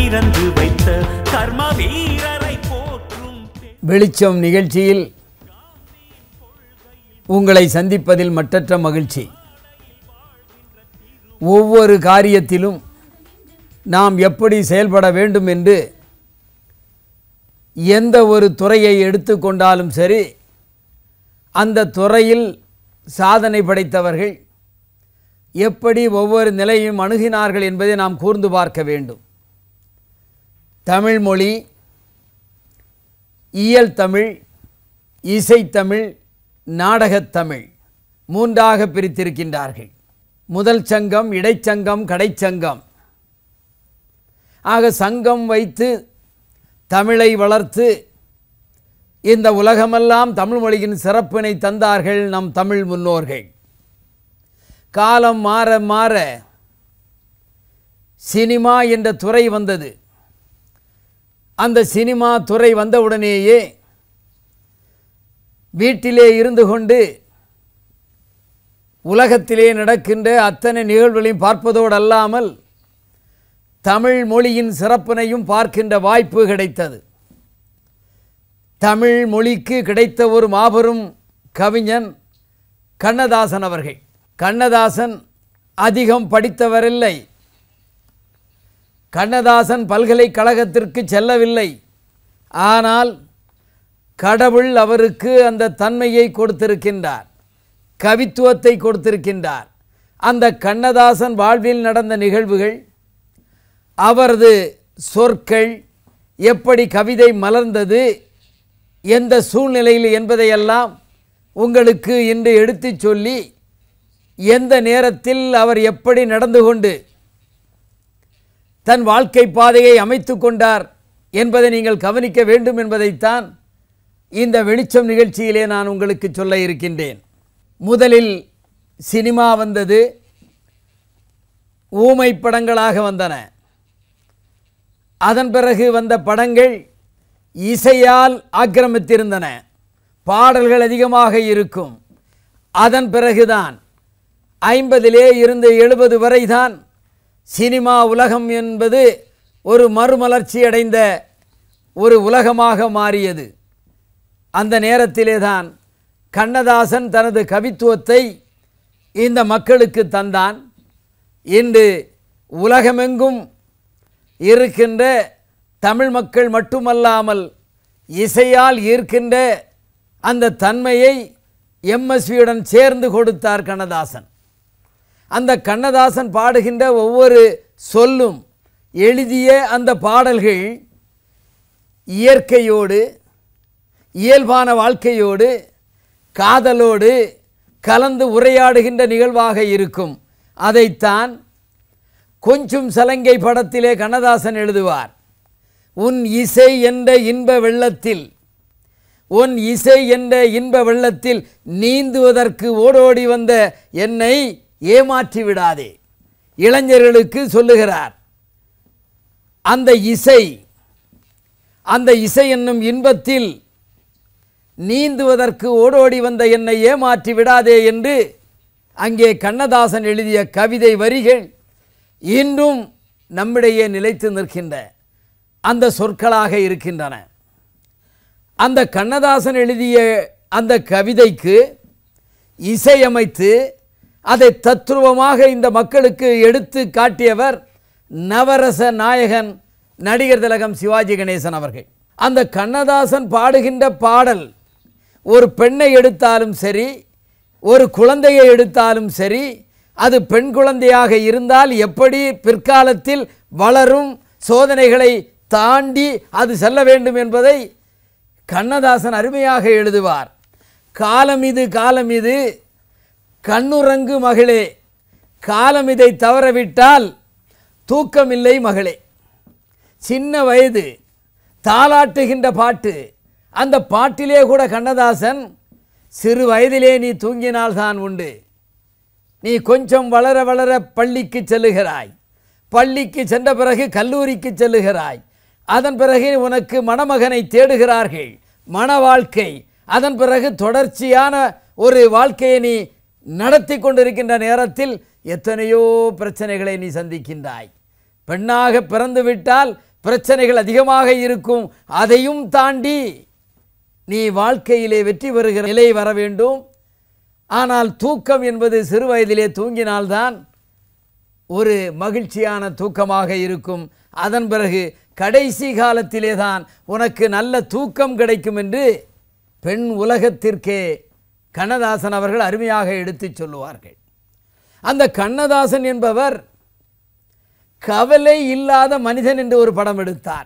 திறந்து வைத்த கர்ம வீரரை போற்றும் பெ- வெளிச்சம் நிகழ்ச்சியில் உங்களை சந்திப்பதில் மற்றற்ற மகிழ்ச்சி ஒவ்வொரு காரியத்திலும் நாம் எப்படி செயல்பட வேண்டும் என்று எந்த ஒரு துறையை எடுத்துக்கொண்டாலும் சரி அந்த துறையில் சாதனை படைத்தவர்கள் எப்படி ஒவ்வொரு நிலையும் அணுகினார்கள் என்பதை நாம் கூர்ந்து பார்க்க வேண்டும் தமிழ் மொழி இயல் தமிழ் இசைத்தமிழ் நாடகத்தமிழ் மூன்றாக பிரித்திருக்கின்றார்கள் முதல் சங்கம் இடைச்சங்கம் கடைச்சங்கம் ஆக சங்கம் வைத்து தமிழை வளர்த்து இந்த உலகமெல்லாம் தமிழ் மொழியின் சிறப்பினை தந்தார்கள் நம் தமிழ் முன்னோர்கள் காலம் மாற மாற சினிமா என்ற துறை வந்தது அந்த சினிமா துறை வந்தவுடனேயே வீட்டிலே இருந்து கொண்டு உலகத்திலே நடக்கின்ற அத்தனை நிகழ்வுகளையும் பார்ப்பதோடு அல்லாமல் தமிழ் மொழியின் சிறப்பினையும் பார்க்கின்ற வாய்ப்பு கிடைத்தது தமிழ் மொழிக்கு கிடைத்த ஒரு மாபெரும் கவிஞன் கண்ணதாசன் அவர்கள் கண்ணதாசன் அதிகம் படித்தவரில்லை கண்ணதாசன் பல்கலைக்கழகத்திற்கு செல்லவில்லை ஆனால் கடவுள் அவருக்கு அந்த தன்மையை கொடுத்திருக்கின்றார் கவித்துவத்தை கொடுத்திருக்கின்றார் அந்த கண்ணதாசன் வாழ்வில் நடந்த நிகழ்வுகள் அவரது சொற்கள் எப்படி கவிதை மலர்ந்தது எந்த சூழ்நிலையில் என்பதையெல்லாம் உங்களுக்கு இன்று எடுத்துச் சொல்லி எந்த நேரத்தில் அவர் எப்படி நடந்து கொண்டு தன் வாழ்க்கை பாதையை அமைத்து கொண்டார் என்பதை நீங்கள் கவனிக்க வேண்டும் என்பதைத்தான் இந்த வெளிச்சம் நிகழ்ச்சியிலே நான் உங்களுக்கு சொல்ல இருக்கின்றேன் முதலில் சினிமா வந்தது ஊமை படங்களாக வந்தன அதன் பிறகு வந்த படங்கள் இசையால் ஆக்கிரமித்திருந்தன பாடல்கள் அதிகமாக இருக்கும் அதன் பிறகுதான் ஐம்பதிலே இருந்து எழுபது வரைதான் சினிமா உலகம் என்பது ஒரு மறுமலர்ச்சி அடைந்த ஒரு உலகமாக மாறியது அந்த நேரத்திலே தான் கண்ணதாசன் தனது கவித்துவத்தை இந்த மக்களுக்கு தந்தான் இன்று உலகமெங்கும் இருக்கின்ற தமிழ் மக்கள் மட்டுமல்லாமல் இசையால் ஈர்க்கின்ற அந்த தன்மையை எம்எஸ்வியுடன் சேர்ந்து கொடுத்தார் கண்ணதாசன் அந்த கண்ணதாசன் பாடுகின்ற ஒவ்வொரு சொல்லும் எழுதிய அந்த பாடல்கள் இயற்கையோடு இயல்பான வாழ்க்கையோடு காதலோடு கலந்து உரையாடுகின்ற நிகழ்வாக இருக்கும் அதைத்தான் கொஞ்சம் சலங்கை படத்திலே கண்ணதாசன் எழுதுவார் உன் இசை என்ற இன்ப வெள்ளத்தில் உன் இசை என்ற இன்ப வெள்ளத்தில் நீந்துவதற்கு ஓடோடி வந்த என்னை ஏமாற்றி விடாதே இளைஞர்களுக்கு சொல்லுகிறார் அந்த இசை அந்த இசை என்னும் இன்பத்தில் நீந்துவதற்கு ஓடோடி வந்த என்னை ஏமாற்றி விடாதே என்று அங்கே கண்ணதாசன் எழுதிய கவிதை வரிகள் இன்றும் நம்மிடையே நிலைத்து நிற்கின்ற அந்த சொற்களாக இருக்கின்றன அந்த கண்ணதாசன் எழுதிய அந்த கவிதைக்கு இசையமைத்து அதை தத்துருவமாக இந்த மக்களுக்கு எடுத்து காட்டியவர் நவரச நாயகன் நடிகர் திலகம் சிவாஜி கணேசன் அவர்கள் அந்த கண்ணதாசன் பாடுகின்ற பாடல் ஒரு பெண்ணை எடுத்தாலும் சரி ஒரு குழந்தையை எடுத்தாலும் சரி அது பெண் குழந்தையாக இருந்தால் எப்படி பிற்காலத்தில் வளரும் சோதனைகளை தாண்டி அது செல்ல வேண்டும் என்பதை கண்ணதாசன் அருமையாக எழுதுவார் காலம் இது காலம் இது கண்ணுறங்கு மகளே காலம் இதை தவறவிட்டால் தூக்கமில்லை மகளே சின்ன வயது தாலாட்டுகின்ற பாட்டு அந்த பாட்டிலே கூட கண்ணதாசன் சிறு வயதிலே நீ தூங்கினால்தான் உண்டு நீ கொஞ்சம் வளர வளர பள்ளிக்கு செல்லுகிறாய் பள்ளிக்கு சென்ற பிறகு கல்லூரிக்கு செல்லுகிறாய் அதன் பிறகு உனக்கு மணமகனை தேடுகிறார்கள் மண வாழ்க்கை அதன் பிறகு தொடர்ச்சியான ஒரு வாழ்க்கையை நீ நடத்தி கொண்டிருக்கின்ற நேரத்தில் எத்தனையோ பிரச்சனைகளை நீ சந்திக்கின்றாய் பெண்ணாக பிறந்து விட்டால் பிரச்சனைகள் அதிகமாக இருக்கும் அதையும் தாண்டி நீ வாழ்க்கையிலே வெற்றி பெறுகிற நிலை வர வேண்டும் ஆனால் தூக்கம் என்பது சிறு வயதிலே தூங்கினால்தான் ஒரு மகிழ்ச்சியான தூக்கமாக இருக்கும் அதன் பிறகு கடைசி காலத்திலே தான் உனக்கு நல்ல தூக்கம் கிடைக்கும் என்று பெண் உலகத்திற்கே கண்ணதாசன் அவர்கள் அருமையாக எடுத்துச் சொல்லுவார்கள் அந்த கண்ணதாசன் என்பவர் கவலை இல்லாத மனிதன் என்று ஒரு படம் எடுத்தார்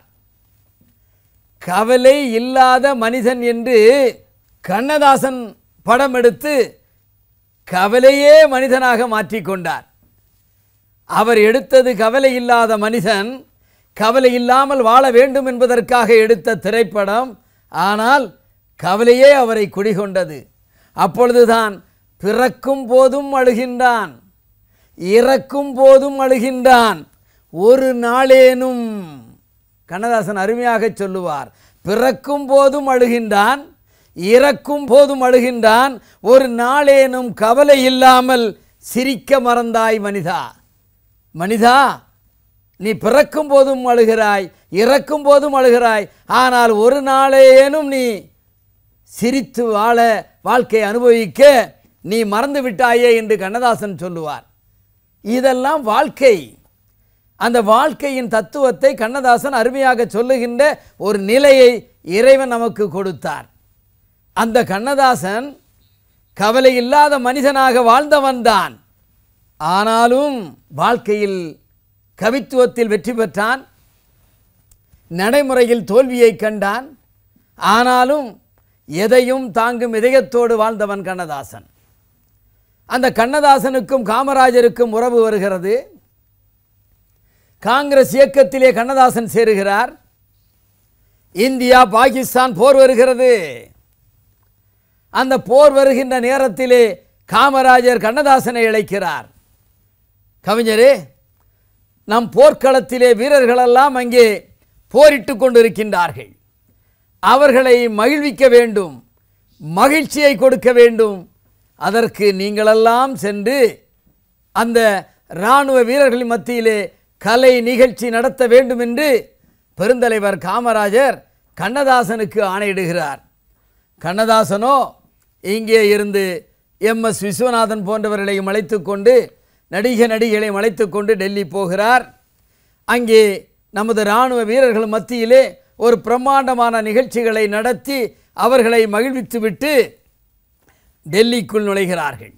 கவலை இல்லாத மனிதன் என்று கண்ணதாசன் படம் எடுத்து கவலையே மனிதனாக மாற்றிக்கொண்டார் அவர் எடுத்தது கவலை இல்லாத மனிதன் கவலை இல்லாமல் வாழ வேண்டும் என்பதற்காக எடுத்த திரைப்படம் ஆனால் கவலையே அவரை குடிகொண்டது அப்பொழுதுதான் பிறக்கும் போதும் அழுகின்றான் இறக்கும் போதும் அழுகின்றான் ஒரு நாளேனும் கண்ணதாசன் அருமையாக சொல்லுவார் பிறக்கும் போதும் அழுகின்றான் இறக்கும் போதும் அழுகின்றான் ஒரு நாளேனும் கவலை இல்லாமல் சிரிக்க மறந்தாய் மனிதா மனிதா நீ பிறக்கும் போதும் அழுகிறாய் இறக்கும் போதும் அழுகிறாய் ஆனால் ஒரு நாளேனும் நீ சிரித்து வாழ வாழ்க்கை அனுபவிக்க நீ மறந்து விட்டாயே என்று கண்ணதாசன் சொல்லுவார் இதெல்லாம் வாழ்க்கை அந்த வாழ்க்கையின் தத்துவத்தை கண்ணதாசன் அருமையாக சொல்லுகின்ற ஒரு நிலையை இறைவன் நமக்கு கொடுத்தார் அந்த கண்ணதாசன் கவலை இல்லாத மனிதனாக வாழ்ந்தவன்தான் ஆனாலும் வாழ்க்கையில் கவித்துவத்தில் வெற்றி பெற்றான் நடைமுறையில் தோல்வியை கண்டான் ஆனாலும் எதையும் தாங்கும் இதயத்தோடு வாழ்ந்தவன் கண்ணதாசன் அந்த கண்ணதாசனுக்கும் காமராஜருக்கும் உறவு வருகிறது காங்கிரஸ் இயக்கத்திலே கண்ணதாசன் சேருகிறார் இந்தியா பாகிஸ்தான் போர் வருகிறது அந்த போர் வருகின்ற நேரத்திலே காமராஜர் கண்ணதாசனை இழைக்கிறார் கவிஞரே நம் போர்க்களத்திலே வீரர்களெல்லாம் அங்கே போரிட்டு கொண்டிருக்கின்றார்கள் அவர்களை மகிழ்விக்க வேண்டும் மகிழ்ச்சியை கொடுக்க வேண்டும் அதற்கு நீங்களெல்லாம் சென்று அந்த இராணுவ வீரர்களின் மத்தியிலே கலை நிகழ்ச்சி நடத்த வேண்டும் என்று பெருந்தலைவர் காமராஜர் கண்ணதாசனுக்கு ஆணையிடுகிறார் கண்ணதாசனோ இங்கே இருந்து எம் எஸ் விஸ்வநாதன் போன்றவர்களையும் அழைத்து கொண்டு நடிக நடிகைகளையும் அழைத்து கொண்டு டெல்லி போகிறார் அங்கே நமது இராணுவ வீரர்கள் மத்தியிலே ஒரு பிரம்மாண்டமான நிகழ்ச்சிகளை நடத்தி அவர்களை மகிழ்வித்துவிட்டு டெல்லிக்குள் நுழைகிறார்கள்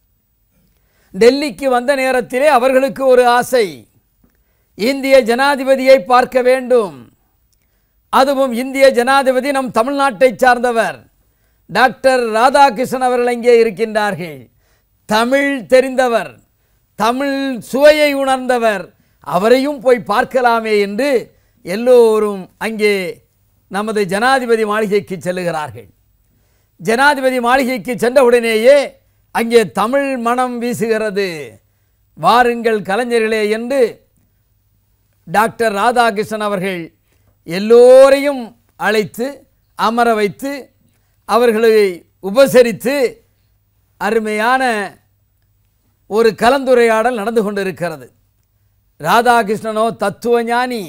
டெல்லிக்கு வந்த நேரத்திலே அவர்களுக்கு ஒரு ஆசை இந்திய ஜனாதிபதியை பார்க்க வேண்டும் அதுவும் இந்திய ஜனாதிபதி நம் தமிழ்நாட்டை சார்ந்தவர் டாக்டர் ராதாகிருஷ்ணன் அவர்கள் இங்கே இருக்கின்றார்கள் தமிழ் தெரிந்தவர் தமிழ் சுவையை உணர்ந்தவர் அவரையும் போய் பார்க்கலாமே என்று எல்லோரும் அங்கே நமது ஜனாதிபதி மாளிகைக்கு செல்லுகிறார்கள் ஜனாதிபதி மாளிகைக்கு சென்றவுடனேயே அங்கே தமிழ் மனம் வீசுகிறது வாருங்கள் கலைஞர்களே என்று டாக்டர் ராதாகிருஷ்ணன் அவர்கள் எல்லோரையும் அழைத்து அமர வைத்து அவர்களை உபசரித்து அருமையான ஒரு கலந்துரையாடல் நடந்து கொண்டிருக்கிறது ராதாகிருஷ்ணனோ தத்துவ ஞானி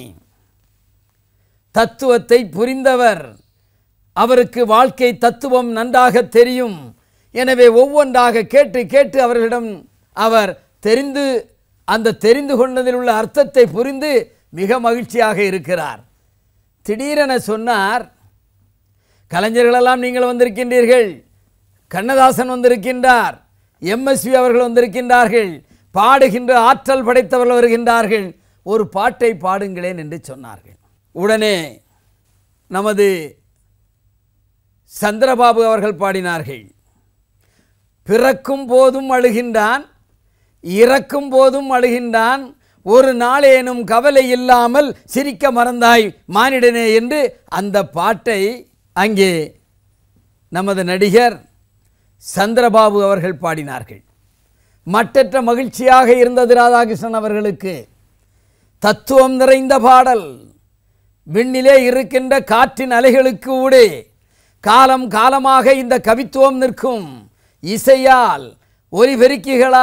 தத்துவத்தை புரிந்தவர் அவருக்கு வாழ்க்கை தத்துவம் நன்றாக தெரியும் எனவே ஒவ்வொன்றாக கேட்டு கேட்டு அவர்களிடம் அவர் தெரிந்து அந்த தெரிந்து கொண்டதில் உள்ள அர்த்தத்தை புரிந்து மிக மகிழ்ச்சியாக இருக்கிறார் திடீரென சொன்னார் கலைஞர்களெல்லாம் நீங்கள் வந்திருக்கின்றீர்கள் கண்ணதாசன் வந்திருக்கின்றார் எம்எஸ்வி அவர்கள் வந்திருக்கின்றார்கள் பாடுகின்ற ஆற்றல் படைத்தவர்கள் வருகின்றார்கள் ஒரு பாட்டை பாடுங்களேன் என்று சொன்னார்கள் உடனே நமது சந்திரபாபு அவர்கள் பாடினார்கள் பிறக்கும் போதும் அழுகின்றான் இறக்கும் போதும் அழுகின்றான் ஒரு நாளேனும் கவலை இல்லாமல் சிரிக்க மறந்தாய் மானிடனே என்று அந்த பாட்டை அங்கே நமது நடிகர் சந்திரபாபு அவர்கள் பாடினார்கள் மட்டற்ற மகிழ்ச்சியாக இருந்தது ராதாகிருஷ்ணன் அவர்களுக்கு தத்துவம் நிறைந்த பாடல் விண்ணிலே இருக்கின்ற காற்றின் அலைகளுக்கு ஊடே காலம் காலமாக இந்த கவித்துவம் நிற்கும் இசையால் ஒலிபெருக்கிகளால்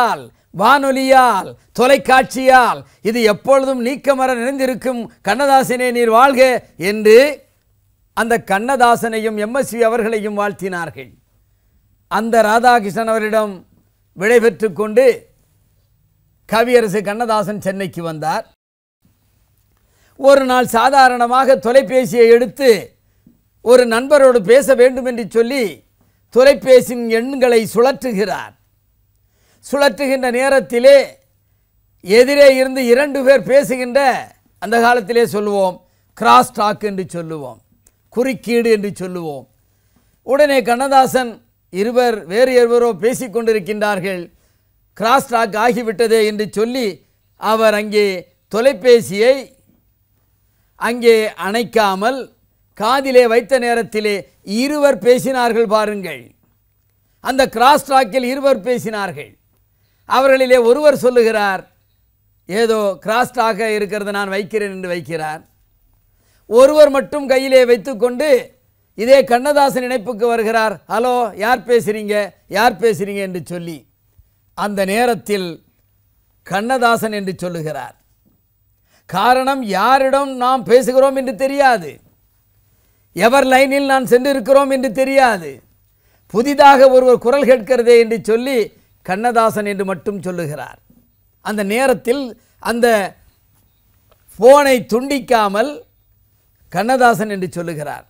வானொலியால் தொலைக்காட்சியால் இது எப்பொழுதும் நீக்கமர நிறைந்திருக்கும் கண்ணதாசனே நீர் வாழ்க என்று அந்த கண்ணதாசனையும் எம்எஸ்வி அவர்களையும் வாழ்த்தினார்கள் அந்த ராதாகிருஷ்ணன் அவரிடம் விடைபெற்று கொண்டு கவியரசு கண்ணதாசன் சென்னைக்கு வந்தார் ஒரு நாள் சாதாரணமாக தொலைபேசியை எடுத்து ஒரு நண்பரோடு பேச வேண்டும் என்று சொல்லி தொலைபேசியின் எண்களை சுழற்றுகிறார் சுழற்றுகின்ற நேரத்திலே எதிரே இருந்து இரண்டு பேர் பேசுகின்ற அந்த காலத்திலே சொல்லுவோம் கிராஸ் டாக் என்று சொல்லுவோம் குறுக்கீடு என்று சொல்லுவோம் உடனே கண்ணதாசன் இருவர் வேறு இருவரோ பேசிக் கொண்டிருக்கின்றார்கள் கிராஸ் டாக் ஆகிவிட்டதே என்று சொல்லி அவர் அங்கே தொலைபேசியை அங்கே அணைக்காமல் காதிலே வைத்த நேரத்திலே இருவர் பேசினார்கள் பாருங்கள் அந்த கிராஸ் டாக்கில் இருவர் பேசினார்கள் அவர்களிலே ஒருவர் சொல்லுகிறார் ஏதோ கிராஸ் டாக இருக்கிறது நான் வைக்கிறேன் என்று வைக்கிறார் ஒருவர் மட்டும் கையிலே வைத்துக்கொண்டு இதே கண்ணதாசன் இணைப்புக்கு வருகிறார் ஹலோ யார் பேசுறீங்க யார் பேசுறீங்க என்று சொல்லி அந்த நேரத்தில் கண்ணதாசன் என்று சொல்லுகிறார் காரணம் யாரிடம் நாம் பேசுகிறோம் என்று தெரியாது எவர் லைனில் நான் சென்றிருக்கிறோம் என்று தெரியாது புதிதாக ஒருவர் குரல் கேட்கிறதே என்று சொல்லி கண்ணதாசன் என்று மட்டும் சொல்லுகிறார் அந்த நேரத்தில் அந்த போனை துண்டிக்காமல் கண்ணதாசன் என்று சொல்லுகிறார்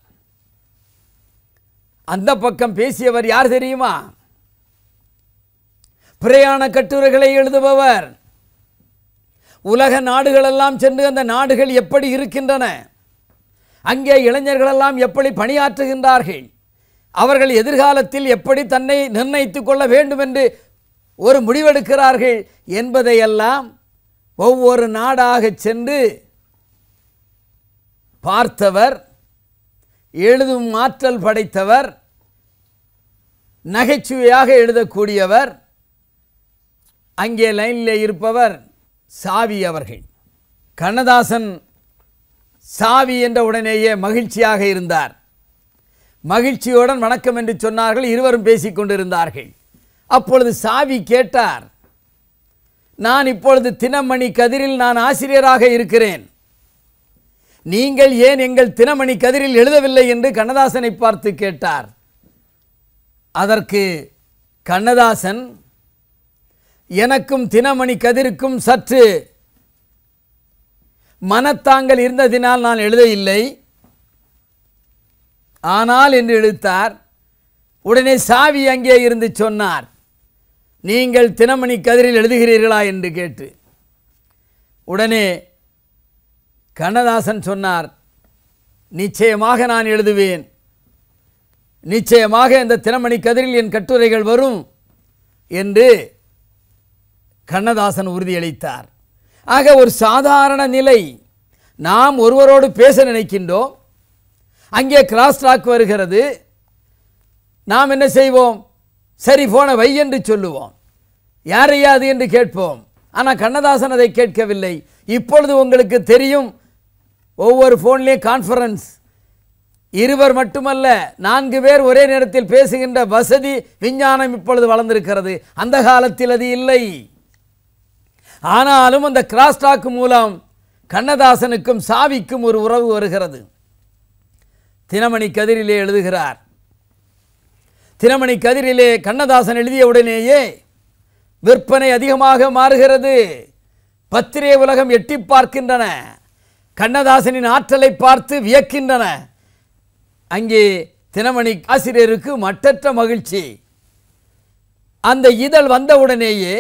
அந்த பக்கம் பேசியவர் யார் தெரியுமா பிரயாண கட்டுரைகளை எழுதுபவர் உலக நாடுகளெல்லாம் சென்று அந்த நாடுகள் எப்படி இருக்கின்றன அங்கே இளைஞர்களெல்லாம் எப்படி பணியாற்றுகின்றார்கள் அவர்கள் எதிர்காலத்தில் எப்படி தன்னை நிர்ணயித்துக் கொள்ள வேண்டும் என்று ஒரு முடிவெடுக்கிறார்கள் என்பதையெல்லாம் ஒவ்வொரு நாடாக சென்று பார்த்தவர் எழுதும் ஆற்றல் படைத்தவர் நகைச்சுவையாக எழுதக்கூடியவர் அங்கே லைனில் இருப்பவர் சாவி அவர்கள் கண்ணதாசன் சாவி என்ற உடனேயே மகிழ்ச்சியாக இருந்தார் மகிழ்ச்சியுடன் வணக்கம் என்று சொன்னார்கள் இருவரும் பேசிக் கொண்டிருந்தார்கள் அப்பொழுது சாவி கேட்டார் நான் இப்பொழுது தினமணி கதிரில் நான் ஆசிரியராக இருக்கிறேன் நீங்கள் ஏன் எங்கள் தினமணி கதிரில் எழுதவில்லை என்று கண்ணதாசனை பார்த்து கேட்டார் அதற்கு கண்ணதாசன் எனக்கும் தினமணி கதிருக்கும் சற்று மனத்தாங்கள் இருந்ததினால் நான் எழுத இல்லை ஆனால் என்று எழுத்தார் உடனே சாவி அங்கே இருந்து சொன்னார் நீங்கள் தினமணி கதிரில் எழுதுகிறீர்களா என்று கேட்டு உடனே கண்ணதாசன் சொன்னார் நிச்சயமாக நான் எழுதுவேன் நிச்சயமாக இந்த தினமணி கதிரில் என் கட்டுரைகள் வரும் என்று கண்ணதாசன் உறுதியளித்தார் ஆக ஒரு சாதாரண நிலை நாம் ஒருவரோடு பேச நினைக்கின்றோம் அங்கே கிராஸ் டாக் வருகிறது நாம் என்ன செய்வோம் சரி போன வை என்று சொல்லுவோம் யாரையா அது என்று கேட்போம் ஆனால் கண்ணதாசன் அதை கேட்கவில்லை இப்பொழுது உங்களுக்கு தெரியும் ஒவ்வொரு ஃபோன்லேயும் கான்ஃபரன்ஸ் இருவர் மட்டுமல்ல நான்கு பேர் ஒரே நேரத்தில் பேசுகின்ற வசதி விஞ்ஞானம் இப்பொழுது வளர்ந்திருக்கிறது அந்த காலத்தில் அது இல்லை ஆனாலும் அந்த கிராஸ் டாக் மூலம் கண்ணதாசனுக்கும் சாவிக்கும் ஒரு உறவு வருகிறது தினமணி கதிரிலே எழுதுகிறார் தினமணி கதிரிலே கண்ணதாசன் எழுதிய உடனேயே விற்பனை அதிகமாக மாறுகிறது பத்திரிகை உலகம் எட்டி பார்க்கின்றன கண்ணதாசனின் ஆற்றலை பார்த்து வியக்கின்றன அங்கே தினமணி ஆசிரியருக்கு மட்டற்ற மகிழ்ச்சி அந்த இதழ் வந்தவுடனேயே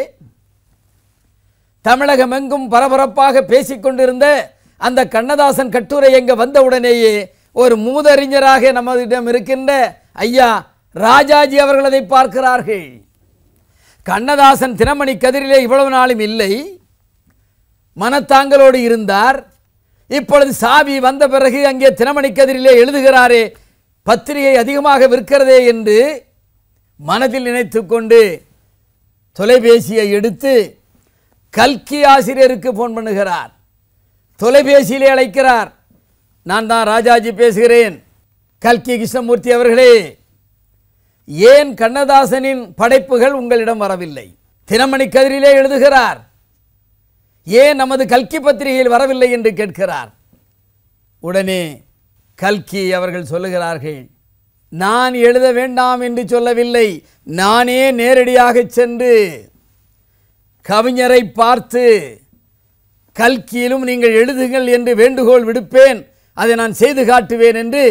தமிழகம் எங்கும் பரபரப்பாக பேசிக்கொண்டிருந்த அந்த கண்ணதாசன் கட்டுரை எங்க வந்தவுடனேயே ஒரு மூதறிஞராக நம்மிடம் இருக்கின்ற ஐயா ராஜாஜி அவர்கள் அதை பார்க்கிறார்கள் கண்ணதாசன் தினமணி கதிரிலே இவ்வளவு நாளும் இல்லை மனத்தாங்களோடு இருந்தார் இப்பொழுது சாவி வந்த பிறகு அங்கே தினமணி கதிரிலே எழுதுகிறாரே பத்திரிகை அதிகமாக விற்கிறதே என்று மனதில் நினைத்து கொண்டு தொலைபேசியை எடுத்து கல்கி ஆசிரியருக்கு ஃபோன் பண்ணுகிறார் தொலைபேசியிலே அழைக்கிறார் நான் தான் ராஜாஜி பேசுகிறேன் கல்கி கிருஷ்ணமூர்த்தி அவர்களே ஏன் கண்ணதாசனின் படைப்புகள் உங்களிடம் வரவில்லை தினமணி கதிரிலே எழுதுகிறார் ஏன் நமது கல்கி பத்திரிகையில் வரவில்லை என்று கேட்கிறார் உடனே கல்கி அவர்கள் சொல்லுகிறார்கள் நான் எழுத வேண்டாம் என்று சொல்லவில்லை நானே நேரடியாக சென்று கவிஞரை பார்த்து கல்கியிலும் நீங்கள் எழுதுங்கள் என்று வேண்டுகோள் விடுப்பேன் அதை நான் செய்து காட்டுவேன் என்று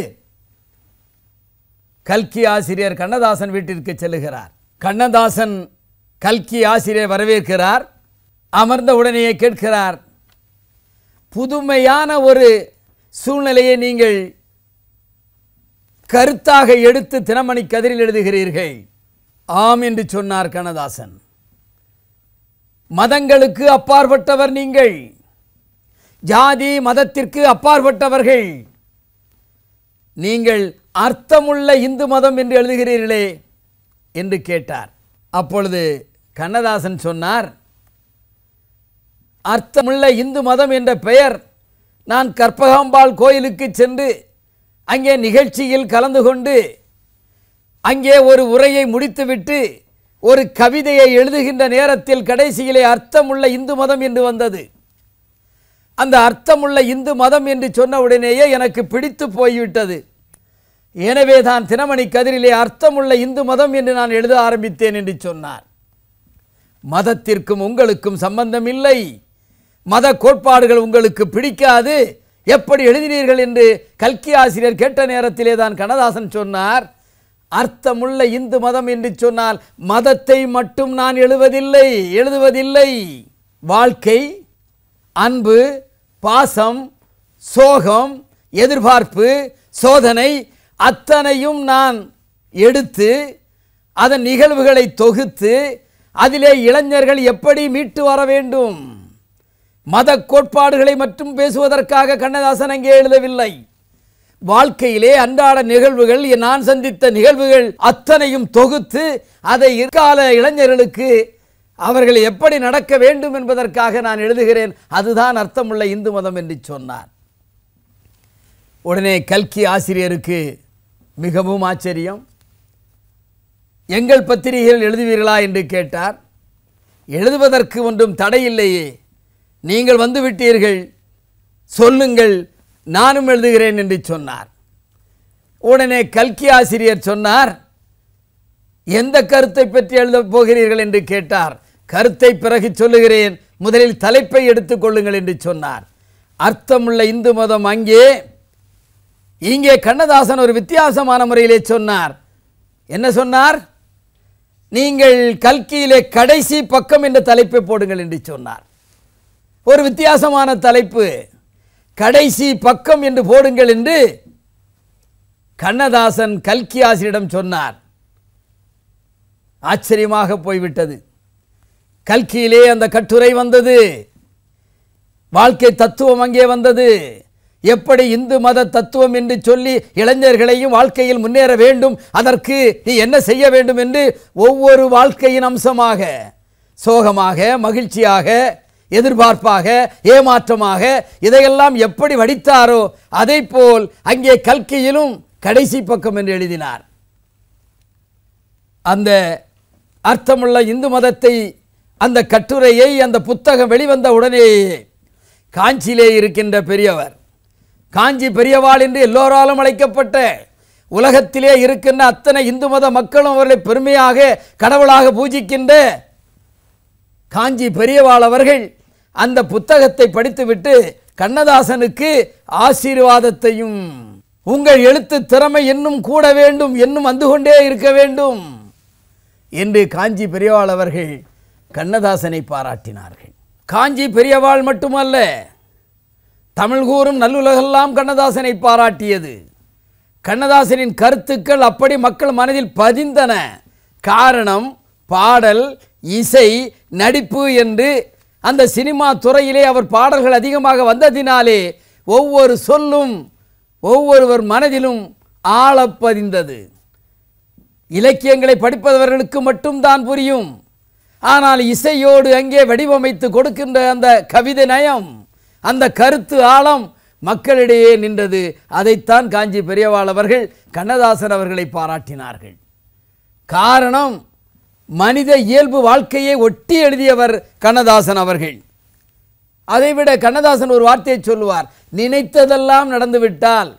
கல்கி ஆசிரியர் கண்ணதாசன் வீட்டிற்கு செல்லுகிறார் கண்ணதாசன் கல்கி ஆசிரியர் வரவேற்கிறார் அமர்ந்த உடனேயே கேட்கிறார் புதுமையான ஒரு சூழ்நிலையை நீங்கள் கருத்தாக எடுத்து தினமணி கதிரில் எழுதுகிறீர்கள் ஆம் என்று சொன்னார் கண்ணதாசன் மதங்களுக்கு அப்பாற்பட்டவர் நீங்கள் ஜாதி மதத்திற்கு அப்பாற்பட்டவர்கள் நீங்கள் அர்த்தமுள்ள இந்து மதம் என்று எழுதுகிறீர்களே என்று கேட்டார் அப்பொழுது கண்ணதாசன் சொன்னார் அர்த்தமுள்ள இந்து மதம் என்ற பெயர் நான் கற்பகாம்பாள் கோயிலுக்கு சென்று அங்கே நிகழ்ச்சியில் கலந்து கொண்டு அங்கே ஒரு உரையை முடித்துவிட்டு ஒரு கவிதையை எழுதுகின்ற நேரத்தில் கடைசியிலே அர்த்தமுள்ள இந்து மதம் என்று வந்தது அந்த அர்த்தமுள்ள இந்து மதம் என்று சொன்ன உடனேயே எனக்கு பிடித்து போய்விட்டது எனவே தான் தினமணி கதிரிலே அர்த்தமுள்ள இந்து மதம் என்று நான் எழுத ஆரம்பித்தேன் என்று சொன்னார் மதத்திற்கும் உங்களுக்கும் சம்பந்தம் இல்லை மத கோட்பாடுகள் உங்களுக்கு பிடிக்காது எப்படி எழுதினீர்கள் என்று கல்கி ஆசிரியர் கேட்ட நேரத்திலே தான் கண்ணதாசன் சொன்னார் அர்த்தமுள்ள இந்து மதம் என்று சொன்னால் மதத்தை மட்டும் நான் எழுவதில்லை எழுதுவதில்லை வாழ்க்கை அன்பு பாசம் சோகம் எதிர்பார்ப்பு சோதனை அத்தனையும் நான் எடுத்து அதன் நிகழ்வுகளை தொகுத்து அதிலே இளைஞர்கள் எப்படி மீட்டு வர வேண்டும் மத கோட்பாடுகளை மட்டும் பேசுவதற்காக கண்ணதாசன் அங்கே எழுதவில்லை வாழ்க்கையிலே அன்றாட நிகழ்வுகள் நான் சந்தித்த நிகழ்வுகள் அத்தனையும் தொகுத்து அதை இக்கால இளைஞர்களுக்கு அவர்கள் எப்படி நடக்க வேண்டும் என்பதற்காக நான் எழுதுகிறேன் அதுதான் அர்த்தமுள்ள இந்து மதம் என்று சொன்னார் உடனே கல்கி ஆசிரியருக்கு மிகவும் ஆச்சரியம் எங்கள் பத்திரிகையில் எழுதுவீர்களா என்று கேட்டார் எழுதுவதற்கு ஒன்றும் தடையில்லையே நீங்கள் வந்து விட்டீர்கள் சொல்லுங்கள் நானும் எழுதுகிறேன் என்று சொன்னார் உடனே கல்கி ஆசிரியர் சொன்னார் எந்த கருத்தை பற்றி எழுதப் போகிறீர்கள் என்று கேட்டார் கருத்தை பிறகு சொல்லுகிறேன் முதலில் தலைப்பை எடுத்துக்கொள்ளுங்கள் என்று சொன்னார் அர்த்தமுள்ள இந்து மதம் அங்கே இங்கே கண்ணதாசன் ஒரு வித்தியாசமான முறையிலே சொன்னார் என்ன சொன்னார் நீங்கள் கல்கியிலே கடைசி பக்கம் என்ற தலைப்பை போடுங்கள் என்று சொன்னார் ஒரு வித்தியாசமான தலைப்பு கடைசி பக்கம் என்று போடுங்கள் என்று கண்ணதாசன் கல்கி ஆசிரியிடம் சொன்னார் ஆச்சரியமாக போய்விட்டது கல்கியிலே அந்த கட்டுரை வந்தது வாழ்க்கை தத்துவம் அங்கே வந்தது எப்படி இந்து மத தத்துவம் என்று சொல்லி இளைஞர்களையும் வாழ்க்கையில் முன்னேற வேண்டும் அதற்கு நீ என்ன செய்ய வேண்டும் என்று ஒவ்வொரு வாழ்க்கையின் அம்சமாக சோகமாக மகிழ்ச்சியாக எதிர்பார்ப்பாக ஏமாற்றமாக இதையெல்லாம் எப்படி வடித்தாரோ அதை போல் அங்கே கல்கியிலும் கடைசி பக்கம் என்று எழுதினார் அந்த அர்த்தமுள்ள இந்து மதத்தை அந்த கட்டுரையை அந்த புத்தகம் வெளிவந்த உடனேயே காஞ்சியிலே இருக்கின்ற பெரியவர் காஞ்சி பெரியவாள் என்று எல்லோராலும் அழைக்கப்பட்ட உலகத்திலே இருக்கின்ற அத்தனை இந்து மத மக்களும் அவர்களை பெருமையாக கடவுளாக பூஜிக்கின்ற காஞ்சி பெரியவாள் அவர்கள் அந்த புத்தகத்தை படித்துவிட்டு கண்ணதாசனுக்கு ஆசீர்வாதத்தையும் உங்கள் எழுத்து திறமை இன்னும் கூட வேண்டும் இன்னும் வந்து கொண்டே இருக்க வேண்டும் என்று காஞ்சி பெரியவாள் அவர்கள் கண்ணதாசனை பாராட்டினார்கள் காஞ்சி பெரியவாள் மட்டுமல்ல தமிழ் கூறும் நல்லுலகெல்லாம் கண்ணதாசனை பாராட்டியது கண்ணதாசனின் கருத்துக்கள் அப்படி மக்கள் மனதில் பதிந்தன காரணம் பாடல் இசை நடிப்பு என்று அந்த சினிமா துறையிலே அவர் பாடல்கள் அதிகமாக வந்ததினாலே ஒவ்வொரு சொல்லும் ஒவ்வொருவர் மனதிலும் ஆழப் பதிந்தது இலக்கியங்களை படிப்பவர்களுக்கு மட்டும்தான் புரியும் ஆனால் இசையோடு அங்கே வடிவமைத்து கொடுக்கின்ற அந்த கவிதை நயம் அந்த கருத்து ஆழம் மக்களிடையே நின்றது அதைத்தான் காஞ்சி பெரியவாள் அவர்கள் கண்ணதாசன் அவர்களை பாராட்டினார்கள் காரணம் மனித இயல்பு வாழ்க்கையை ஒட்டி எழுதியவர் கண்ணதாசன் அவர்கள் அதைவிட கண்ணதாசன் ஒரு வார்த்தையை சொல்லுவார் நினைத்ததெல்லாம் நடந்துவிட்டால்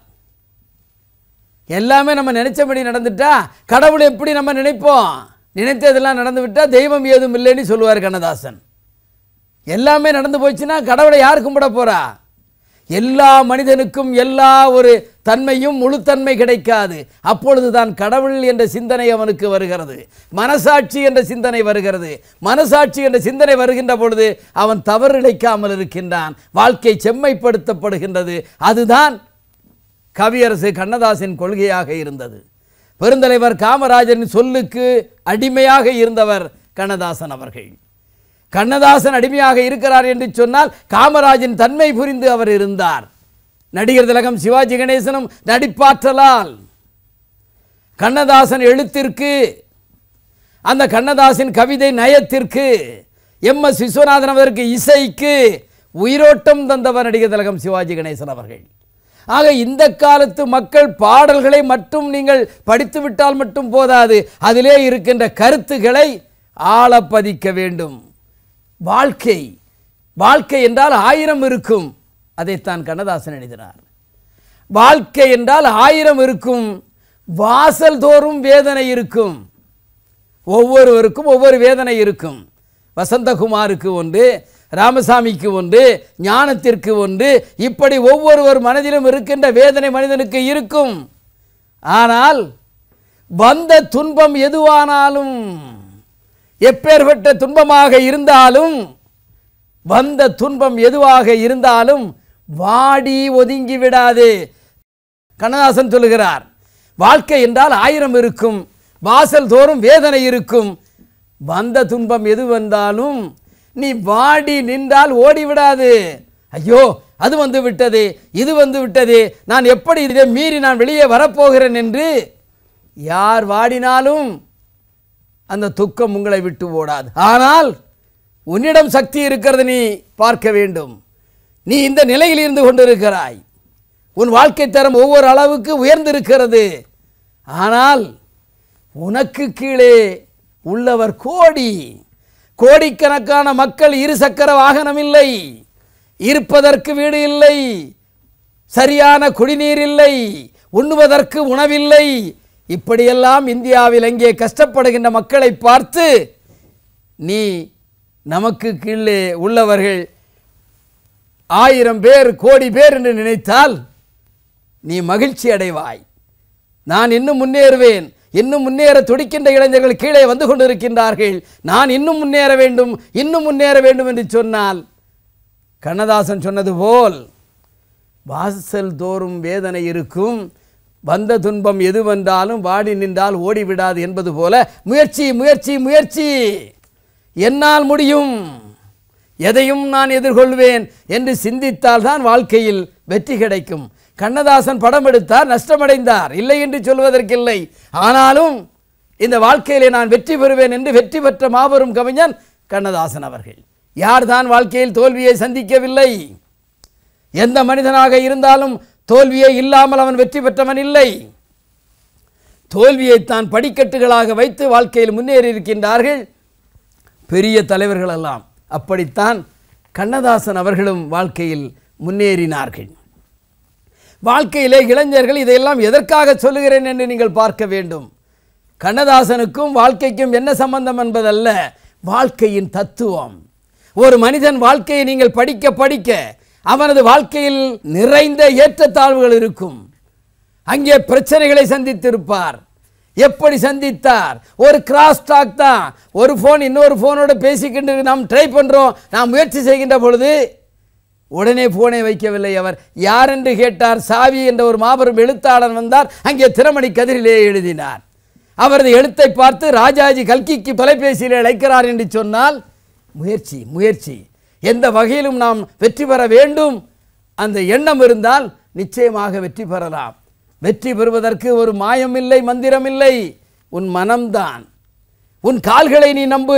எல்லாமே நம்ம நினைச்சபடி நடந்துட்டா கடவுளை எப்படி நம்ம நினைப்போம் நினைத்ததெல்லாம் நடந்து விட்டா தெய்வம் ஏதும் இல்லைன்னு சொல்லுவார் கண்ணதாசன் எல்லாமே நடந்து போச்சுன்னா கடவுளை யார் கும்பிட போறா எல்லா மனிதனுக்கும் எல்லா ஒரு தன்மையும் முழுத்தன்மை கிடைக்காது அப்பொழுதுதான் கடவுள் என்ற சிந்தனை அவனுக்கு வருகிறது மனசாட்சி என்ற சிந்தனை வருகிறது மனசாட்சி என்ற சிந்தனை வருகின்ற பொழுது அவன் தவறு இழைக்காமல் இருக்கின்றான் வாழ்க்கை செம்மைப்படுத்தப்படுகின்றது அதுதான் கவியரசு கண்ணதாசின் கொள்கையாக இருந்தது பெருந்தலைவர் காமராஜரின் சொல்லுக்கு அடிமையாக இருந்தவர் கண்ணதாசன் அவர்கள் கண்ணதாசன் அடிமையாக இருக்கிறார் என்று சொன்னால் காமராஜின் தன்மை புரிந்து அவர் இருந்தார் நடிகர் திலகம் சிவாஜி கணேசனும் நடிப்பாற்றலால் கண்ணதாசன் எழுத்திற்கு அந்த கண்ணதாசன் கவிதை நயத்திற்கு எம் எஸ் விஸ்வநாதன் அவருக்கு இசைக்கு உயிரோட்டம் தந்தவர் நடிகர் திலகம் சிவாஜி கணேசன் அவர்கள் ஆக இந்த காலத்து மக்கள் பாடல்களை மட்டும் நீங்கள் படித்துவிட்டால் மட்டும் போதாது அதிலே இருக்கின்ற கருத்துக்களை ஆழப்பதிக்க வேண்டும் வாழ்க்கை வாழ்க்கை என்றால் ஆயிரம் இருக்கும் அதைத்தான் கண்ணதாசன் எழுதினார் வாழ்க்கை என்றால் ஆயிரம் இருக்கும் வாசல் தோறும் வேதனை இருக்கும் ஒவ்வொருவருக்கும் ஒவ்வொரு வேதனை இருக்கும் வசந்தகுமாருக்கு ஒன்று ராமசாமிக்கு ஒன்று ஞானத்திற்கு ஒன்று இப்படி ஒவ்வொருவர் மனதிலும் இருக்கின்ற வேதனை மனிதனுக்கு இருக்கும் ஆனால் வந்த துன்பம் எதுவானாலும் எப்பேற்பட்ட துன்பமாக இருந்தாலும் வந்த துன்பம் எதுவாக இருந்தாலும் வாடி ஒதுங்கி விடாதே கண்ணதாசன் சொல்லுகிறார் வாழ்க்கை என்றால் ஆயிரம் இருக்கும் வாசல் தோறும் வேதனை இருக்கும் வந்த துன்பம் எது வந்தாலும் நீ வாடி நின்றால் ஓடி விடாது ஐயோ அது வந்து விட்டது இது வந்து விட்டது நான் எப்படி இதை மீறி நான் வெளியே வரப்போகிறேன் என்று யார் வாடினாலும் அந்த துக்கம் உங்களை விட்டு ஓடாது ஆனால் உன்னிடம் சக்தி இருக்கிறது நீ பார்க்க வேண்டும் நீ இந்த நிலையில் இருந்து கொண்டிருக்கிறாய் உன் வாழ்க்கை தரம் ஒவ்வொரு அளவுக்கு உயர்ந்திருக்கிறது ஆனால் உனக்கு கீழே உள்ளவர் கோடி கோடிக்கணக்கான மக்கள் இரு சக்கர வாகனம் இல்லை இருப்பதற்கு வீடு இல்லை சரியான குடிநீர் இல்லை உண்ணுவதற்கு உணவில்லை இப்படியெல்லாம் இந்தியாவில் அங்கே கஷ்டப்படுகின்ற மக்களை பார்த்து நீ நமக்கு கீழே உள்ளவர்கள் ஆயிரம் பேர் கோடி பேர் என்று நினைத்தால் நீ மகிழ்ச்சி அடைவாய் நான் இன்னும் முன்னேறுவேன் இன்னும் முன்னேற துடிக்கின்ற இளைஞர்கள் கீழே வந்து கொண்டிருக்கின்றார்கள் நான் இன்னும் முன்னேற வேண்டும் இன்னும் முன்னேற வேண்டும் என்று சொன்னால் கண்ணதாசன் சொன்னது போல் வாசல் தோறும் வேதனை இருக்கும் வந்த துன்பம் எது வந்தாலும் வாடி நின்றால் ஓடிவிடாது என்பது போல முயற்சி முயற்சி முயற்சி என்னால் முடியும் எதையும் நான் எதிர்கொள்வேன் என்று சிந்தித்தால் தான் வாழ்க்கையில் வெற்றி கிடைக்கும் கண்ணதாசன் படம் எடுத்தார் நஷ்டமடைந்தார் இல்லை என்று சொல்வதற்கில்லை ஆனாலும் இந்த வாழ்க்கையிலே நான் வெற்றி பெறுவேன் என்று வெற்றி பெற்ற மாபெரும் கவிஞன் கண்ணதாசன் அவர்கள் யார்தான் வாழ்க்கையில் தோல்வியை சந்திக்கவில்லை எந்த மனிதனாக இருந்தாலும் தோல்வியே இல்லாமல் அவன் வெற்றி பெற்றவன் இல்லை தோல்வியைத்தான் படிக்கட்டுகளாக வைத்து வாழ்க்கையில் முன்னேறி இருக்கின்றார்கள் பெரிய தலைவர்கள் எல்லாம் அப்படித்தான் கண்ணதாசன் அவர்களும் வாழ்க்கையில் முன்னேறினார்கள் வாழ்க்கையிலே இளைஞர்கள் இதையெல்லாம் எதற்காக சொல்லுகிறேன் என்று நீங்கள் பார்க்க வேண்டும் கண்ணதாசனுக்கும் வாழ்க்கைக்கும் என்ன சம்பந்தம் என்பதல்ல வாழ்க்கையின் தத்துவம் ஒரு மனிதன் வாழ்க்கையை நீங்கள் படிக்க படிக்க அவனது வாழ்க்கையில் நிறைந்த ஏற்றத்தாழ்வுகள் இருக்கும் அங்கே பிரச்சனைகளை சந்தித்திருப்பார் எப்படி சந்தித்தார் ஒரு கிராஸ் டாக் தான் ஒரு ஃபோன் இன்னொரு ஃபோனோட பேசிக்கிட்டு நாம் ட்ரை பண்ணுறோம் நாம் முயற்சி செய்கின்ற பொழுது உடனே போனை வைக்கவில்லை அவர் யார் என்று கேட்டார் சாவி என்ற ஒரு மாபெரும் எழுத்தாளர் வந்தார் அங்கே திறமணி கதிரிலே எழுதினார் அவரது எழுத்தை பார்த்து ராஜாஜி கல்கிக்கு தொலைபேசியில் அழைக்கிறார் என்று சொன்னால் முயற்சி முயற்சி எந்த வகையிலும் நாம் வெற்றி பெற வேண்டும் அந்த எண்ணம் இருந்தால் நிச்சயமாக வெற்றி பெறலாம் வெற்றி பெறுவதற்கு ஒரு மாயம் இல்லை மந்திரம் இல்லை உன் மனம்தான் உன் கால்களை நீ நம்பு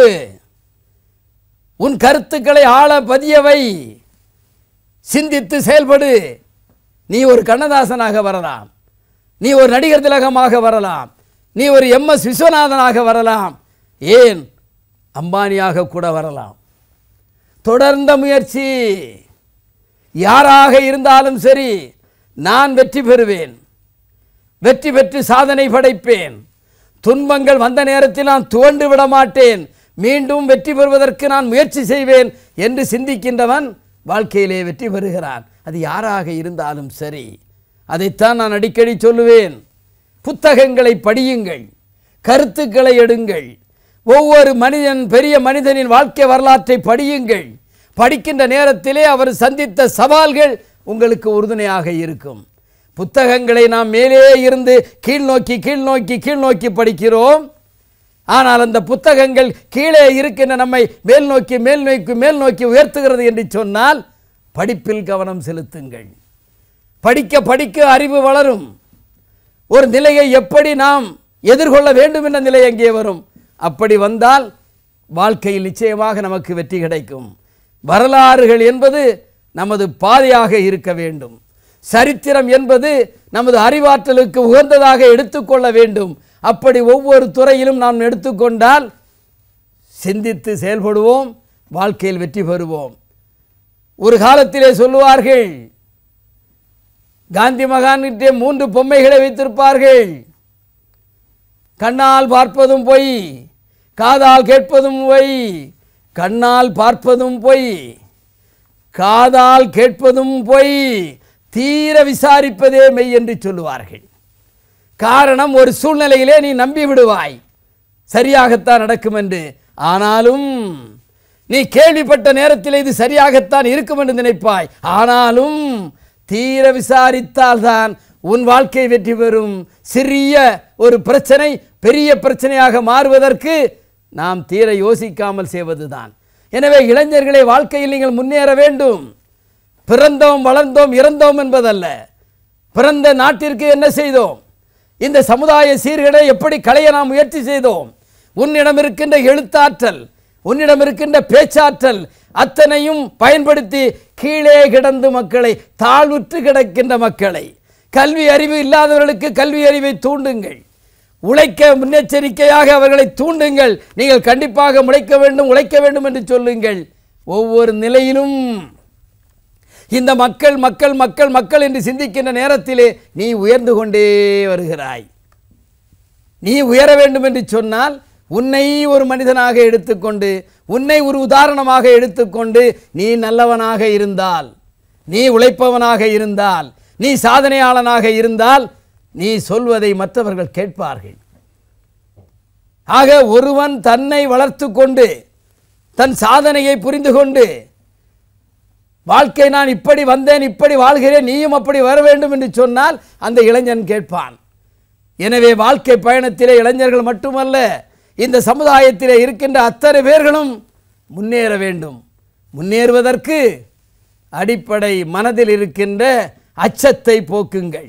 உன் கருத்துக்களை ஆழ பதியவை சிந்தித்து செயல்படு நீ ஒரு கண்ணதாசனாக வரலாம் நீ ஒரு நடிகர் திலகமாக வரலாம் நீ ஒரு எம் எஸ் விஸ்வநாதனாக வரலாம் ஏன் அம்பானியாக கூட வரலாம் தொடர்ந்த முயற்சி யாராக இருந்தாலும் சரி நான் வெற்றி பெறுவேன் வெற்றி பெற்று சாதனை படைப்பேன் துன்பங்கள் வந்த நேரத்தில் நான் துவண்டு விட மாட்டேன் மீண்டும் வெற்றி பெறுவதற்கு நான் முயற்சி செய்வேன் என்று சிந்திக்கின்றவன் வாழ்க்கையிலே வெற்றி பெறுகிறான் அது யாராக இருந்தாலும் சரி அதைத்தான் நான் அடிக்கடி சொல்லுவேன் புத்தகங்களை படியுங்கள் கருத்துக்களை எடுங்கள் ஒவ்வொரு மனிதன் பெரிய மனிதனின் வாழ்க்கை வரலாற்றை படியுங்கள் படிக்கின்ற நேரத்திலே அவர் சந்தித்த சவால்கள் உங்களுக்கு உறுதுணையாக இருக்கும் புத்தகங்களை நாம் மேலே இருந்து கீழ் நோக்கி கீழ் நோக்கி கீழ் நோக்கி படிக்கிறோம் ஆனால் அந்த புத்தகங்கள் கீழே இருக்கின்ற நம்மை மேல் நோக்கி மேல் நோக்கி மேல் நோக்கி உயர்த்துகிறது என்று சொன்னால் படிப்பில் கவனம் செலுத்துங்கள் படிக்க படிக்க அறிவு வளரும் ஒரு நிலையை எப்படி நாம் எதிர்கொள்ள வேண்டும் என்ற நிலை அங்கே வரும் அப்படி வந்தால் வாழ்க்கையில் நிச்சயமாக நமக்கு வெற்றி கிடைக்கும் வரலாறுகள் என்பது நமது பாதையாக இருக்க வேண்டும் சரித்திரம் என்பது நமது அறிவாற்றலுக்கு உகந்ததாக எடுத்துக்கொள்ள வேண்டும் அப்படி ஒவ்வொரு துறையிலும் நாம் எடுத்துக்கொண்டால் சிந்தித்து செயல்படுவோம் வாழ்க்கையில் வெற்றி பெறுவோம் ஒரு காலத்திலே சொல்லுவார்கள் காந்தி மகான்கிட்டே மூன்று பொம்மைகளை வைத்திருப்பார்கள் கண்ணால் பார்ப்பதும் பொய் காதால் கேட்பதும் பொய் கண்ணால் பார்ப்பதும் பொய் காதால் கேட்பதும் பொய் தீர விசாரிப்பதே மெய் என்று சொல்லுவார்கள் காரணம் ஒரு சூழ்நிலையிலே நீ நம்பி விடுவாய் சரியாகத்தான் நடக்கும் என்று ஆனாலும் நீ கேள்விப்பட்ட நேரத்தில் இது சரியாகத்தான் இருக்கும் என்று நினைப்பாய் ஆனாலும் தீர விசாரித்தால்தான் உன் வாழ்க்கை வெற்றி பெறும் சிறிய ஒரு பிரச்சனை பெரிய பிரச்சனையாக மாறுவதற்கு நாம் தீர யோசிக்காமல் செய்வதுதான் எனவே இளைஞர்களை வாழ்க்கையில் நீங்கள் முன்னேற வேண்டும் பிறந்தோம் வளர்ந்தோம் இறந்தோம் என்பதல்ல பிறந்த நாட்டிற்கு என்ன செய்தோம் இந்த சமுதாய சீர்கேடை எப்படி களைய நாம் முயற்சி செய்தோம் உன்னிடம் இருக்கின்ற எழுத்தாற்றல் உன்னிடம் இருக்கின்ற பேச்சாற்றல் அத்தனையும் பயன்படுத்தி கீழே கிடந்து மக்களை தாழ்வுற்று கிடக்கின்ற மக்களை கல்வி அறிவு இல்லாதவர்களுக்கு கல்வி அறிவை தூண்டுங்கள் உழைக்க முன்னெச்சரிக்கையாக அவர்களை தூண்டுங்கள் நீங்கள் கண்டிப்பாக முளைக்க வேண்டும் உழைக்க வேண்டும் என்று சொல்லுங்கள் ஒவ்வொரு நிலையிலும் இந்த மக்கள் மக்கள் மக்கள் மக்கள் என்று சிந்திக்கின்ற நேரத்திலே நீ உயர்ந்து கொண்டே வருகிறாய் நீ உயர வேண்டும் என்று சொன்னால் உன்னை ஒரு மனிதனாக எடுத்துக்கொண்டு உன்னை ஒரு உதாரணமாக எடுத்துக்கொண்டு நீ நல்லவனாக இருந்தால் நீ உழைப்பவனாக இருந்தால் நீ சாதனையாளனாக இருந்தால் நீ சொல்வதை மற்றவர்கள் கேட்பார்கள் ஆக ஒருவன் தன்னை வளர்த்து கொண்டு தன் சாதனையை புரிந்து கொண்டு வாழ்க்கை நான் இப்படி வந்தேன் இப்படி வாழ்கிறேன் நீயும் அப்படி வர வேண்டும் என்று சொன்னால் அந்த இளைஞன் கேட்பான் எனவே வாழ்க்கை பயணத்திலே இளைஞர்கள் மட்டுமல்ல இந்த சமுதாயத்திலே இருக்கின்ற அத்தனை பேர்களும் முன்னேற வேண்டும் முன்னேறுவதற்கு அடிப்படை மனதில் இருக்கின்ற அச்சத்தை போக்குங்கள்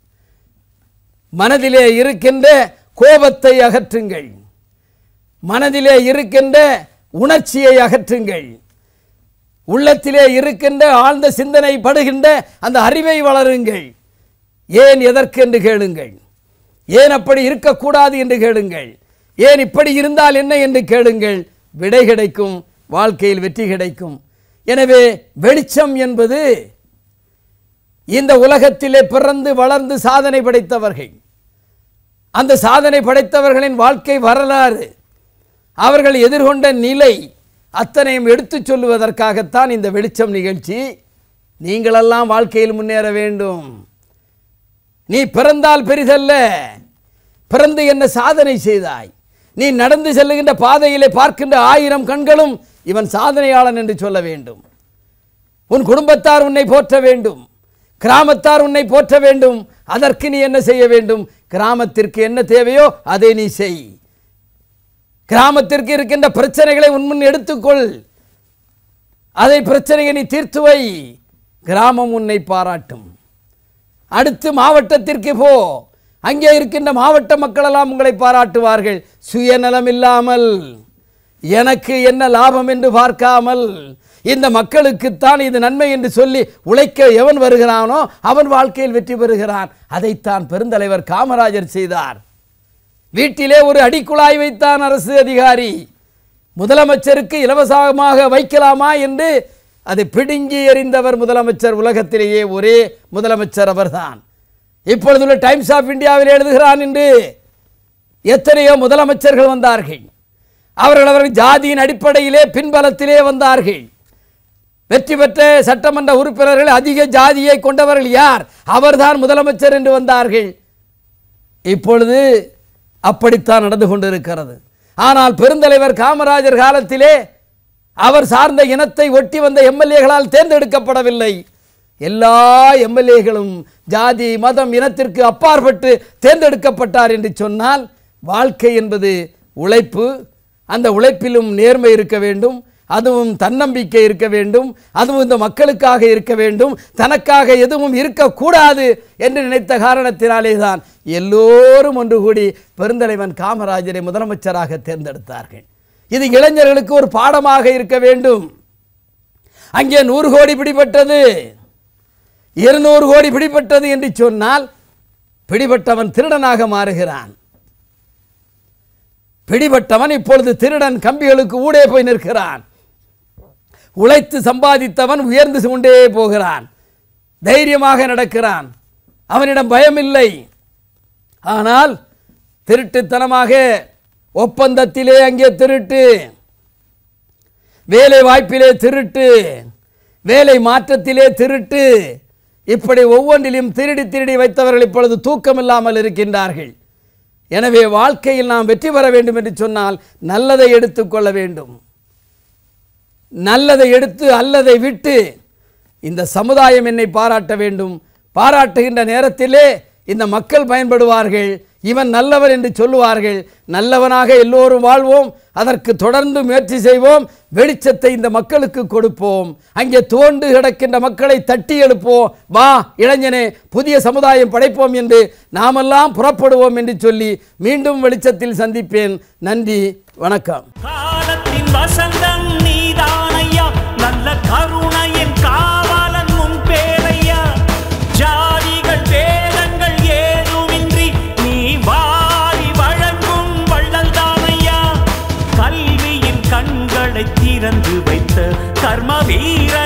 மனதிலே இருக்கின்ற கோபத்தை அகற்றுங்கள் மனதிலே இருக்கின்ற உணர்ச்சியை அகற்றுங்கள் உள்ளத்திலே இருக்கின்ற ஆழ்ந்த சிந்தனை படுகின்ற அந்த அறிவை வளருங்கள் ஏன் எதற்கு என்று கேளுங்கள் ஏன் அப்படி இருக்கக்கூடாது என்று கேளுங்கள் ஏன் இப்படி இருந்தால் என்ன என்று கேளுங்கள் விடை கிடைக்கும் வாழ்க்கையில் வெற்றி கிடைக்கும் எனவே வெளிச்சம் என்பது இந்த உலகத்திலே பிறந்து வளர்ந்து சாதனை படைத்தவர்கள் அந்த சாதனை படைத்தவர்களின் வாழ்க்கை வரலாறு அவர்கள் எதிர்கொண்ட நிலை அத்தனையும் எடுத்துச் சொல்லுவதற்காகத்தான் இந்த வெளிச்சம் நிகழ்ச்சி நீங்களெல்லாம் வாழ்க்கையில் முன்னேற வேண்டும் நீ பிறந்தால் பெரிதல்ல பிறந்து என்ன சாதனை செய்தாய் நீ நடந்து செல்லுகின்ற பாதையிலே பார்க்கின்ற ஆயிரம் கண்களும் இவன் சாதனையாளன் என்று சொல்ல வேண்டும் உன் குடும்பத்தார் உன்னை போற்ற வேண்டும் கிராமத்தார் உன்னை போற்ற வேண்டும் அதற்கு நீ என்ன செய்ய வேண்டும் கிராமத்திற்கு என்ன தேவையோ அதை நீ செய் கிராமத்திற்கு இருக்கின்ற பிரச்சனைகளை உன்முன் எடுத்துக்கொள் அதை பிரச்சனையை நீ தீர்த்து வை கிராமம் உன்னை பாராட்டும் அடுத்து மாவட்டத்திற்கு போ அங்கே இருக்கின்ற மாவட்ட மக்களெல்லாம் உங்களை பாராட்டுவார்கள் சுயநலம் இல்லாமல் எனக்கு என்ன லாபம் என்று பார்க்காமல் இந்த மக்களுக்குத்தான் இது நன்மை என்று சொல்லி உழைக்க எவன் வருகிறானோ அவன் வாழ்க்கையில் வெற்றி பெறுகிறான் அதைத்தான் பெருந்தலைவர் காமராஜர் செய்தார் வீட்டிலே ஒரு அடிக்குழாய் வைத்தான் அரசு அதிகாரி முதலமைச்சருக்கு இலவசமாக வைக்கலாமா என்று அதை பிடுங்கி எறிந்தவர் முதலமைச்சர் உலகத்திலேயே ஒரே முதலமைச்சர் அவர்தான் இப்பொழுதுள்ள டைம்ஸ் ஆஃப் இந்தியாவில் எழுதுகிறான் என்று எத்தனையோ முதலமைச்சர்கள் வந்தார்கள் அவர்கள் அவர்கள் ஜாதியின் அடிப்படையிலே பின்பலத்திலே வந்தார்கள் வெற்றி பெற்ற சட்டமன்ற உறுப்பினர்கள் அதிக ஜாதியை கொண்டவர்கள் யார் அவர்தான் முதலமைச்சர் என்று வந்தார்கள் இப்பொழுது அப்படித்தான் நடந்து கொண்டிருக்கிறது ஆனால் பெருந்தலைவர் காமராஜர் காலத்திலே அவர் சார்ந்த இனத்தை ஒட்டி வந்த எம்எல்ஏகளால் தேர்ந்தெடுக்கப்படவில்லை எல்லா எம்எல்ஏகளும் ஜாதி மதம் இனத்திற்கு அப்பாற்பட்டு தேர்ந்தெடுக்கப்பட்டார் என்று சொன்னால் வாழ்க்கை என்பது உழைப்பு அந்த உழைப்பிலும் நேர்மை இருக்க வேண்டும் அதுவும் தன்னம்பிக்கை இருக்க வேண்டும் அதுவும் இந்த மக்களுக்காக இருக்க வேண்டும் தனக்காக எதுவும் இருக்கக்கூடாது என்று நினைத்த காரணத்தினாலே தான் எல்லோரும் ஒன்று கூடி பெருந்தலைவன் காமராஜரை முதலமைச்சராக தேர்ந்தெடுத்தார்கள் இது இளைஞர்களுக்கு ஒரு பாடமாக இருக்க வேண்டும் அங்கே நூறு கோடி பிடிபட்டது இருநூறு கோடி பிடிபட்டது என்று சொன்னால் பிடிபட்டவன் திருடனாக மாறுகிறான் பிடிபட்டவன் இப்பொழுது திருடன் கம்பிகளுக்கு ஊடே போய் நிற்கிறான் உழைத்து சம்பாதித்தவன் உயர்ந்து கொண்டே போகிறான் தைரியமாக நடக்கிறான் அவனிடம் பயமில்லை ஆனால் திருட்டுத்தனமாக ஒப்பந்தத்திலே அங்கே திருட்டு வேலை வாய்ப்பிலே திருட்டு வேலை மாற்றத்திலே திருட்டு இப்படி ஒவ்வொன்றிலும் திருடி திருடி வைத்தவர்கள் இப்பொழுது தூக்கம் இல்லாமல் இருக்கின்றார்கள் எனவே வாழ்க்கையில் நாம் வெற்றி பெற வேண்டும் என்று சொன்னால் நல்லதை எடுத்துக்கொள்ள வேண்டும் நல்லதை எடுத்து அல்லதை விட்டு இந்த சமுதாயம் என்னை பாராட்ட வேண்டும் பாராட்டுகின்ற நேரத்திலே இந்த மக்கள் பயன்படுவார்கள் இவன் நல்லவன் என்று சொல்லுவார்கள் நல்லவனாக எல்லோரும் வாழ்வோம் அதற்கு தொடர்ந்து முயற்சி செய்வோம் வெளிச்சத்தை இந்த மக்களுக்கு கொடுப்போம் அங்கே துவண்டு கிடக்கின்ற மக்களை தட்டி எழுப்போம் வா இளைஞனே புதிய சமுதாயம் படைப்போம் என்று நாமெல்லாம் புறப்படுவோம் என்று சொல்லி மீண்டும் வெளிச்சத்தில் சந்திப்பேன் நன்றி வணக்கம் காலத்தின் வசந்தம் நீதானையா நல்ல கருணையின் காவலன் முன் பேரையா ஜாதிகள் வேதங்கள் ஏதுமின்றி நீ வாரி வழங்கும் வள்ளல் தானையா கல்வியின் கண்களை திறந்து வைத்த கர்ம வீர